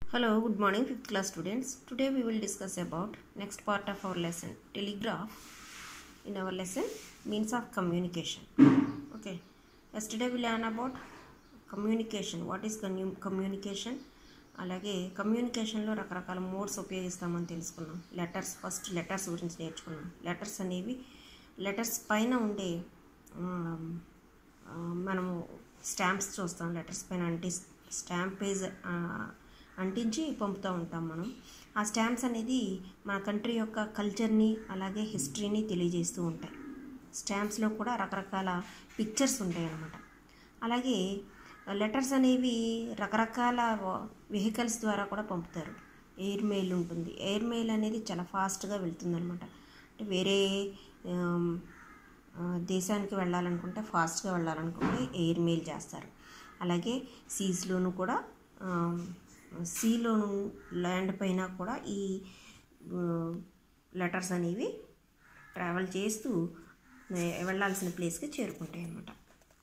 Hello, good morning, fifth class students. Today we will discuss about next part of our lesson, telegraph. In our lesson, means of communication. Okay. Yesterday we learned about communication. What is commu- communication? అలాగే కమ్యూనికేషన్లో రకరకాల modes ఉపయోగిస్తామని తెలుసుకున్నాం letters first letters గురించి నేర్చుకున్నాం letters అనేవి letters పైన ఉండే ఆమ్, ఆ, మనము స్టాంప్స్ చూస్తాం లెటర్స్ పైన అంటి స్టాంప్ పేజ్ ఆ, అంటించి పంపుతూ ఉంటాం మనం ఆ స్టాంప్స్ అనేది మన కంట్రీ యొక్క కల్చర్ని అలాగే హిస్టరీని తెలియజేస్తూ ఉంటాయి స్టాంప్స్లో కూడా రకరకాల పిక్చర్స్ ఉంటాయి అన్నమాట అలాగే లెటర్స్ అనేవి రకరకాల వెహికల్స్ ద్వారా కూడా పంపుతారు ఎయిర్ మెయిల్ ఉంటుంది ఎయిర్ మెయిల్ అనేది చాలా ఫాస్ట్గా వెళ్తుంది అనమాట అంటే వేరే ఆమ్, ఆ, దేశానికి వెళ్ళాలనుకుంటే ఫాస్ట్గా వెళ్ళాలనుకుంటే ఎయిర్ మెయిల్ చేస్తారు అలాగే సీస్లోను కూడా సీలోను ల్యాండ్ పైన కూడా ఈ లెటర్స్ అనేవి ట్రావెల్ చేస్తూ ఏ, వెళ్ళాల్సిన ప్లేస్కి చేరుకుంటాయి అన్నమాట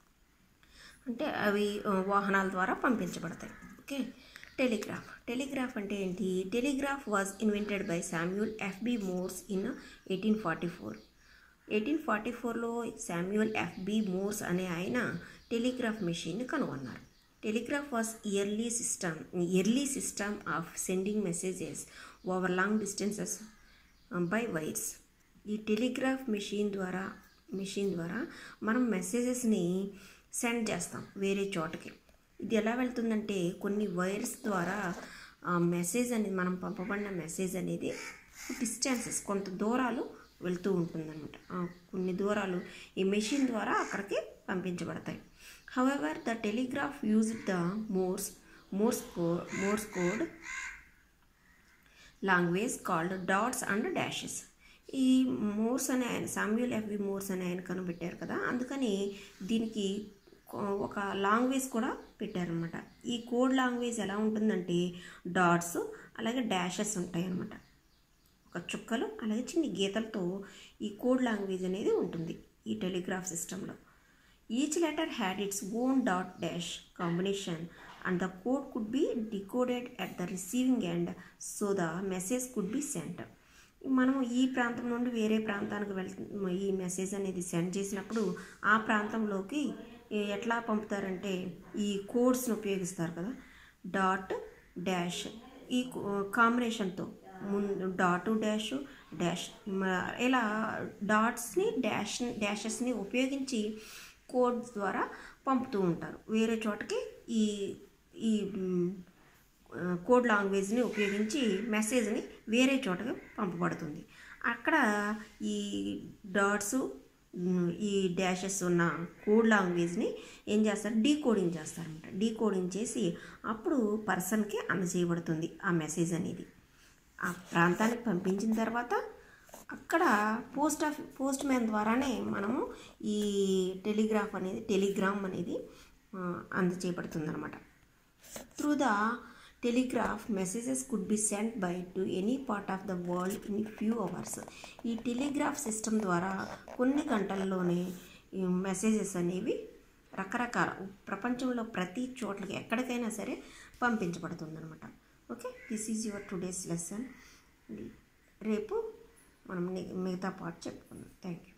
అంటే అవి ఆ, వాహనాల ద్వారా పంపించబడతాయి ఓకే టెలిగ్రాఫ్ టెలిగ్రాఫ్ అంటే ఏంటి telegraph was invented by Samuel F B Morse in eighteen forty four eighteen forty ఫోర్లో శామ్యూల్ ఎఫ్బి మోర్స్ అనే ఆయన టెలిగ్రాఫ్ మెషిన్ని కనుగొన్నారు telegraph was early system early system of sending messages over long distances by wires ఈ telegraph machine ద్వారా machine ద్వారా మనం మెసేజెస్ని send చేస్తాం వేరే చోటకి ఇది ఎలా వెళ్తుందంటే కొన్ని వైర్స్ ద్వారా ఆ మెసేజ్ అనేది మనం పంపబడిన మెసేజ్ అనేది డిస్టెన్సెస్ కొంత దూరాలు వెళ్తూ ఉంటుందన్నమాట ఆ కొన్ని దూరాలు ఈ మెషిన్ ద్వారా అక్కడికి పంపించబడతాయి however the telegraph use the Morse Morse co Morse code language called dots and dashes ఈ మోర్స్ అనే ఆయన సామ్యూల్ ఎఫ్వి మోర్స్ అనే ఆయన కనిపెట్టారు కదా అందుకని దీనికి కొ- ఒక లాంగ్వేజ్ కూడా పెట్టారనమాట ఈ కోడ్ లాంగ్వేజ్ ఎలా ఉంటుందంటే డాట్స్ అలాగే డాషెస్ ఉంటాయి అన్నమాట ఒక చుక్కలు అలాగే చిన్ని గీతలతో ఈ కోడ్ లాంగ్వేజ్ అనేది ఉంటుంది ఈ టెలిగ్రాఫ్ సిస్టంలో each letter had its own dot dash combination and the code could be decoded at the receiving end so the message could be sent మనము ఈ ప్రాంతం నుండి వేరే ప్రాంతానికి వెళ్తు ఈ మెసేజ్ అనేది సెండ్ చేసినప్పుడు ఆ ప్రాంతంలోకి ఏ- ఎట్లా పంపుతారంటే ఈ కోడ్స్ని ఉపయోగిస్తారు కదా డాట్ డాష్ ఈ కాంబినేషన్తో ముందు డాటు డాష్ డాష్ మ- ఇలా డాట్స్ని డాష్ డాషెస్ని ఉపయోగించి కోడ్స్ ద్వారా పంపుతూ ఉంటారు వేరే చోటకి ఈ ఈ మ్, ఆ, కోడ్ లాంగ్వేజ్ని ఉపయోగించి మెసేజ్ని వేరే చోటకి పంపబడుతుంది అక్కడ ఈ డాట్స్ మ్, ఈ డాషెస్ ఉన్న కోడ్ లాంగ్వేజ్ని ఏం చేస్తారు డీకోడింగ్ చేస్తారనమాట డీకోడింగ్ చేసి అప్పుడు పర్సన్కి అందజేయబడుతుంది ఆ మెసేజ్ అనేది ఆ ప్రాంతానికి పంపించిన తర్వాత అక్కడ పోస్ట్ ఆఫ్ పోస్ట్ మ్యాన్ ద్వారానే మనము ఈ టెలిగ్రాఫ్ అనేది టెలిగ్రామ్ అనేది ఆ, అందజేయబడుతుంది అనమాట through the telegraph messages could be sent by to any part of the world in few hours ఈ టెలిగ్రాఫ్ సిస్టమ్ ద్వారా కొన్ని గంటల్లోనే ఈ మెసేజెస్ అనేవి రకరకాల ప్రపంచంలో ప్రతి చోట్లకి ఎక్కడికైనా సరే పంపించబడుతుంది అనమాట okay this is your today's lesson రేపు మనం ని- మిగతా పార్ట్ చెప్పుకుందాం థ్యాంక్ యూ